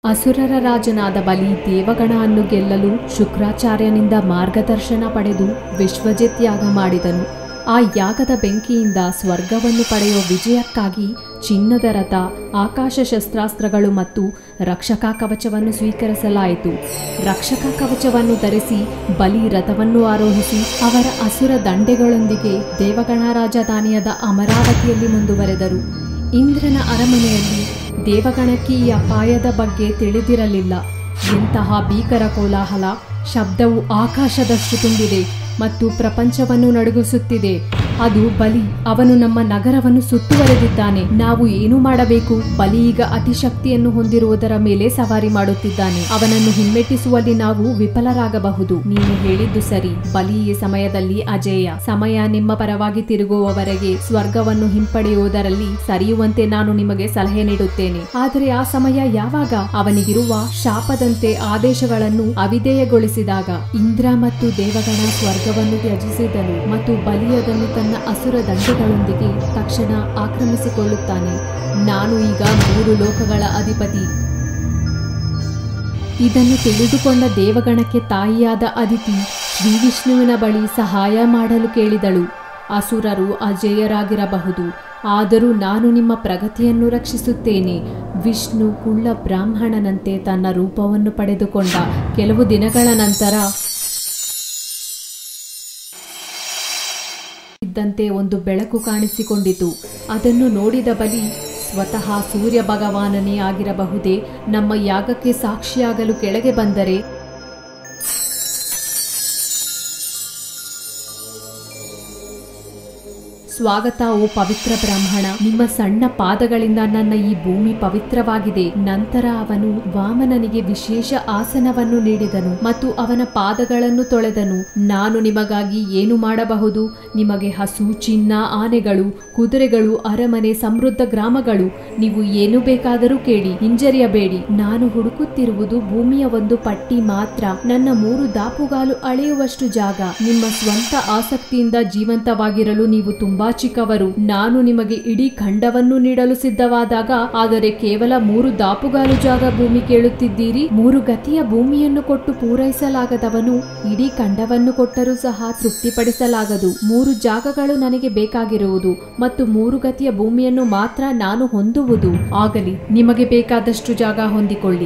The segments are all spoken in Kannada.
ಅಸುರರ ರಾಜನಾದ ಬಲಿ ದೇವಗಣವನ್ನು ಗೆಲ್ಲಲು ಶುಕ್ರಾಚಾರ್ಯನಿಂದ ಮಾರ್ಗದರ್ಶನ ಪಡೆದು ವಿಶ್ವಜಿತ್ ಯಾಗ ಮಾಡಿದನು ಆ ಯಾಗದ ಬೆಂಕಿಯಿಂದ ಸ್ವರ್ಗವನ್ನು ಪಡೆಯುವ ವಿಜಯಕ್ಕಾಗಿ ಚಿನ್ನದ ರಥ ಆಕಾಶ ಶಸ್ತ್ರಾಸ್ತ್ರಗಳು ಮತ್ತು ರಕ್ಷಕಾ ಕವಚವನ್ನು ಸ್ವೀಕರಿಸಲಾಯಿತು ರಕ್ಷಕಾ ಕವಚವನ್ನು ಧರಿಸಿ ಬಲಿ ರಥವನ್ನು ಆರೋಹಿಸಿ ಅವರ ಅಸುರ ದಂಡೆಗಳೊಂದಿಗೆ ದೇವಗಣ ರಾಜಧಾನಿಯಾದ ಅಮರಾವತಿಯಲ್ಲಿ ಮುಂದುವರೆದರು ಇಂದ್ರನ ಅರಮನೆಯಲ್ಲಿ ದೇವಗಣಕ್ಕೆ ಈ ಅಪಾಯದ ಬಗ್ಗೆ ತಿಳಿದಿರಲಿಲ್ಲ ಎಂತಹ ಭೀಕರ ಕೋಲಾಹಲ ಶಬ್ದವು ಆಕಾಶದಷ್ಟು ತುಂಬಿದೆ ಮತ್ತು ಪ್ರಪಂಚವನ್ನು ನಡುಗಿಸುತ್ತಿದೆ ಅದು ಬಲಿ ಅವನು ನಮ್ಮ ನಗರವನ್ನು ಸುತ್ತುವರೆದಿದ್ದಾನೆ ನಾವು ಏನು ಮಾಡಬೇಕು ಬಲಿ ಈಗ ಅತಿಶಕ್ತಿಯನ್ನು ಹೊಂದಿರುವುದರ ಮೇಲೆ ಸವಾರಿ ಮಾಡುತ್ತಿದ್ದಾನೆ ಅವನನ್ನು ಹಿಮ್ಮೆಟ್ಟಿಸುವಲ್ಲಿ ನಾವು ವಿಫಲರಾಗಬಹುದು ನೀನು ಹೇಳಿದ್ದು ಸರಿ ಬಲಿ ಈ ಸಮಯದಲ್ಲಿ ಅಜೇಯ ಸಮಯ ನಿಮ್ಮ ಪರವಾಗಿ ತಿರುಗುವವರೆಗೆ ಸ್ವರ್ಗವನ್ನು ಹಿಂಪಡೆಯುವುದರಲ್ಲಿ ಸರಿಯುವಂತೆ ನಾನು ನಿಮಗೆ ಸಲಹೆ ನೀಡುತ್ತೇನೆ ಆದರೆ ಆ ಸಮಯ ಯಾವಾಗ ಅವನಿಗಿರುವ ಶಾಪದಂತೆ ಆದೇಶಗಳನ್ನು ಅವಿಧೇಯಗೊಳಿಸಿದಾಗ ಇಂದ್ರ ಮತ್ತು ದೇವಗಣ ಸ್ವರ್ಗವನ್ನು ತ್ಯಜಿಸಿದನು ಮತ್ತು ಬಲಿ ಅದನ್ನು ತನ್ನ ಅಸುರ ದಂಡೆಗಳೊಂದಿಗೆ ತಕ್ಷಣ ಆಕ್ರಮಿಸಿಕೊಳ್ಳುತ್ತಾನೆ ನಾನು ಈಗ ಮೂರು ಲೋಕಗಳ ಅಧಿಪತಿ ಇದನ್ನು ತಿಳಿದುಕೊಂಡ ದೇವಗಣಕ್ಕೆ ತಾಯಿಯಾದ ಅದಿತಿ ಶ್ರೀ ವಿಷ್ಣುವಿನ ಬಳಿ ಸಹಾಯ ಮಾಡಲು ಕೇಳಿದಳು ಅಸುರರು ಅಜೇಯರಾಗಿರಬಹುದು ಆದರೂ ನಾನು ನಿಮ್ಮ ಪ್ರಗತಿಯನ್ನು ರಕ್ಷಿಸುತ್ತೇನೆ ವಿಷ್ಣು ಕುಳ್ಳ ಬ್ರಾಹ್ಮಣನಂತೆ ತನ್ನ ರೂಪವನ್ನು ಪಡೆದುಕೊಂಡ ಕೆಲವು ದಿನಗಳ ನಂತರ ಇದ್ದಂತೆ ಒಂದು ಬೆಳಕು ಕಾಣಿಸಿಕೊಂಡಿತು ಅದನ್ನು ನೋಡಿದ ಬಲಿ ಸ್ವತಃ ಸೂರ್ಯ ಭಗವಾನನೇ ಆಗಿರಬಹುದೇ ನಮ್ಮ ಯಾಗಕ್ಕೆ ಸಾಕ್ಷಿಯಾಗಲು ಕೆಳಗೆ ಬಂದರೆ ಸ್ವಾಗತ ಓ ಪವಿತ್ರ ಬ್ರಾಹ್ಮಣ ನಿಮ್ಮ ಸಣ್ಣ ಪಾದಗಳಿಂದ ನನ್ನ ಈ ಭೂಮಿ ಪವಿತ್ರವಾಗಿದೆ ನಂತರ ಅವನು ವಾಮನನಿಗೆ ವಿಶೇಷ ಆಸನವನ್ನು ನೀಡಿದನು ಮತ್ತು ಅವನ ಪಾದಗಳನ್ನು ತೊಳೆದನು ನಾನು ನಿಮಗಾಗಿ ಏನು ಮಾಡಬಹುದು ನಿಮಗೆ ಹಸು ಚಿನ್ನ ಆನೆಗಳು ಕುದುರೆಗಳು ಅರಮನೆ ಸಮೃದ್ಧ ಗ್ರಾಮಗಳು ನೀವು ಏನು ಬೇಕಾದರೂ ಕೇಳಿ ಹಿಂಜರಿಯಬೇಡಿ ನಾನು ಹುಡುಕುತ್ತಿರುವುದು ಭೂಮಿಯ ಒಂದು ಪಟ್ಟಿ ಮಾತ್ರ ನನ್ನ ಮೂರು ದಾಪುಗಾಲು ಅಳೆಯುವಷ್ಟು ಜಾಗ ನಿಮ್ಮ ಸ್ವಂತ ಆಸಕ್ತಿಯಿಂದ ಜೀವಂತವಾಗಿರಲು ನೀವು ತುಂಬಾ ಚಿಕ್ಕವರು ನಾನು ನಿಮಗೆ ಇಡೀ ಖಂಡವನ್ನು ನೀಡಲು ಸಿದ್ಧವಾದಾಗ ಆದರೆ ಕೇವಲ ಮೂರು ದಾಪುಗಾಲು ಜಾಗ ಭೂಮಿ ಕೇಳುತ್ತಿದ್ದೀರಿ ಮೂರು ಗತಿಯ ಭೂಮಿಯನ್ನು ಕೊಟ್ಟು ಪೂರೈಸಲಾಗದವನು ಇಡೀ ಖಂಡವನ್ನು ಕೊಟ್ಟರೂ ಸಹ ತೃಪ್ತಿಪಡಿಸಲಾಗದು ಮೂರು ಜಾಗಗಳು ನನಗೆ ಬೇಕಾಗಿರುವುದು ಮತ್ತು ಮೂರು ಗತಿಯ ಭೂಮಿಯನ್ನು ಮಾತ್ರ ನಾನು ಹೊಂದುವುದು ಆಗಲಿ ನಿಮಗೆ ಬೇಕಾದಷ್ಟು ಜಾಗ ಹೊಂದಿಕೊಳ್ಳಿ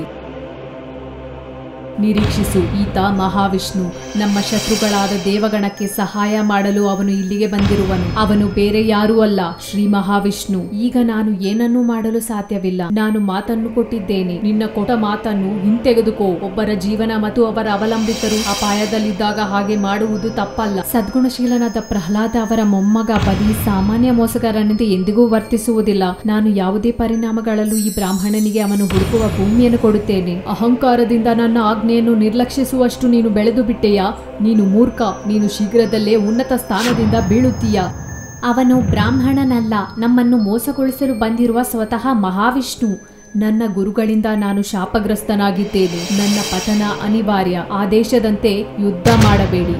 ನಿರೀಕ್ಷಿಸು ಈತ ಮಹಾವಿಷ್ಣು ನಮ್ಮ ಶತ್ರುಗಳಾದ ದೇವಗಣಕ್ಕೆ ಸಹಾಯ ಮಾಡಲು ಅವನು ಇಲ್ಲಿಗೆ ಬಂದಿರುವನು ಅವನು ಬೇರೆ ಯಾರೂ ಅಲ್ಲ ಶ್ರೀ ಮಹಾವಿಷ್ಣು ಈಗ ನಾನು ಏನನ್ನೂ ಮಾಡಲು ಸಾಧ್ಯವಿಲ್ಲ ನಾನು ಮಾತನ್ನು ಕೊಟ್ಟಿದ್ದೇನೆ ನಿನ್ನ ಕೊಟ್ಟ ಮಾತನ್ನು ಹಿಂತೆಗೆದುಕೋ ಒಬ್ಬರ ಜೀವನ ಮತ್ತು ಅವರ ಅವಲಂಬಿತರು ಅಪಾಯದಲ್ಲಿದ್ದಾಗ ಹಾಗೆ ಮಾಡುವುದು ತಪ್ಪಲ್ಲ ಸದ್ಗುಣಶೀಲನಾದ ಪ್ರಹ್ಲಾದ ಅವರ ಮೊಮ್ಮಗ ಬಲಿ ಸಾಮಾನ್ಯ ಮೋಸಗಾರನಂತೆ ಎಂದಿಗೂ ವರ್ತಿಸುವುದಿಲ್ಲ ನಾನು ಯಾವುದೇ ಪರಿಣಾಮಗಳಲ್ಲೂ ಈ ಬ್ರಾಹ್ಮಣನಿಗೆ ಅವನು ಹುಡುಕುವ ಭೂಮಿಯನ್ನು ಕೊಡುತ್ತೇನೆ ಅಹಂಕಾರದಿಂದ ನನ್ನ ಆಜ್ಞೆಯನ್ನು ನಿರ್ಲಕ್ಷಿಸುವಷ್ಟು ನೀನು ಬೆಳೆದು ಬಿಟ್ಟೆಯಾ ನೀನು ಮೂರ್ಖ ನೀನು ಶೀಘ್ರದಲ್ಲೇ ಉನ್ನತ ಸ್ಥಾನದಿಂದ ಬೀಳುತ್ತೀಯ ಅವನು ಬ್ರಾಹ್ಮಣನಲ್ಲ ನಮ್ಮನ್ನು ಮೋಸಗೊಳಿಸಲು ಬಂದಿರುವ ಸ್ವತಃ ಮಹಾವಿಷ್ಣು ನನ್ನ ಗುರುಗಳಿಂದ ನಾನು ಶಾಪಗ್ರಸ್ತನಾಗಿದ್ದೇನೆ ನನ್ನ ಪತನ ಅನಿವಾರ್ಯ ಆದೇಶದಂತೆ ಯುದ್ಧ ಮಾಡಬೇಡಿ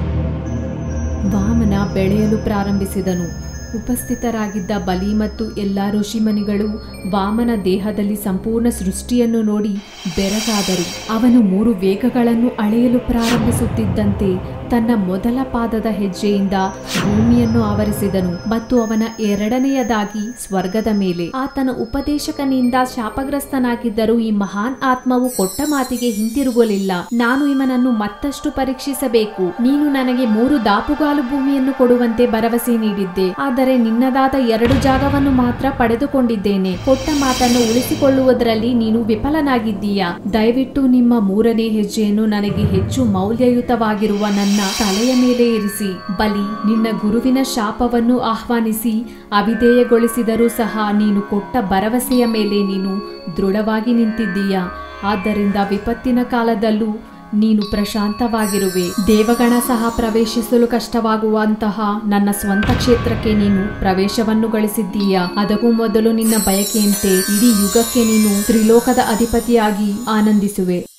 ವಾಮನ ಬೆಳೆಯಲು ಪ್ರಾರಂಭಿಸಿದನು ಉಪಸ್ಥಿತರಾಗಿದ್ದ ಬಲಿ ಮತ್ತು ಎಲ್ಲ ಋಷಿಮನಿಗಳು ವಾಮನ ದೇಹದಲ್ಲಿ ಸಂಪೂರ್ಣ ಸೃಷ್ಟಿಯನ್ನು ನೋಡಿ ಬೆರಗಾದರು ಅವನು ಮೂರು ವೇಗಗಳನ್ನು ಅಳೆಯಲು ಪ್ರಾರಂಭಿಸುತ್ತಿದ್ದಂತೆ ತನ್ನ ಮೊದಲ ಪಾದದ ಹೆಜ್ಜೆಯಿಂದ ಭೂಮಿಯನ್ನು ಆವರಿಸಿದನು ಮತ್ತು ಅವನ ಎರಡನೆಯದಾಗಿ ಸ್ವರ್ಗದ ಮೇಲೆ ಆತನ ಉಪದೇಶಕನಿಂದ ಶಾಪಗ್ರಸ್ತನಾಗಿದ್ದರೂ ಈ ಮಹಾನ್ ಆತ್ಮವು ಕೊಟ್ಟ ಮಾತಿಗೆ ಹಿಂತಿರುಗಲಿಲ್ಲ ನಾನು ಇವನನ್ನು ಮತ್ತಷ್ಟು ಪರೀಕ್ಷಿಸಬೇಕು ನೀನು ನನಗೆ ಮೂರು ದಾಪುಗಾಲು ಭೂಮಿಯನ್ನು ಕೊಡುವಂತೆ ಭರವಸೆ ನೀಡಿದ್ದೆ ಆದರೆ ನಿನ್ನದಾದ ಎರಡು ಜಾಗವನ್ನು ಮಾತ್ರ ಪಡೆದುಕೊಂಡಿದ್ದೇನೆ ಕೊಟ್ಟ ಮಾತನ್ನು ಉಳಿಸಿಕೊಳ್ಳುವುದರಲ್ಲಿ ನೀನು ವಿಫಲನಾಗಿದ್ದೀಯಾ ದಯವಿಟ್ಟು ನಿಮ್ಮ ಮೂರನೇ ಹೆಜ್ಜೆಯನ್ನು ನನಗೆ ಹೆಚ್ಚು ಮೌಲ್ಯಯುತವಾಗಿರುವ ನನ್ನ ತಲೆಯ ಮೇಲೆ ಇರಿಸಿ ಬಲಿ ನಿನ್ನ ಗುರುವಿನ ಶಾಪವನ್ನು ಆಹ್ವಾನಿಸಿ ಅವಿಧೇಯಗೊಳಿಸಿದರೂ ಸಹ ನೀನು ಕೊಟ್ಟ ಭರವಸೆಯ ಮೇಲೆ ನೀನು ದೃಢವಾಗಿ ನಿಂತಿದ್ದೀಯಾ ಆದ್ದರಿಂದ ವಿಪತ್ತಿನ ಕಾಲದಲ್ಲೂ ನೀನು ಪ್ರಶಾಂತವಾಗಿರುವೆ ದೇವಗಣ ಸಹ ಪ್ರವೇಶಿಸಲು ಕಷ್ಟವಾಗುವಂತಹ ನನ್ನ ಸ್ವಂತ ಕ್ಷೇತ್ರಕ್ಕೆ ನೀನು ಪ್ರವೇಶವನ್ನು ಗಳಿಸಿದ್ದೀಯಾ ಅದಕ್ಕೂ ಮೊದಲು ನಿನ್ನ ಬಯಕೆಯಂತೆ ಇಡೀ ಯುಗಕ್ಕೆ ನೀನು ತ್ರಿಲೋಕದ ಅಧಿಪತಿಯಾಗಿ ಆನಂದಿಸುವೆ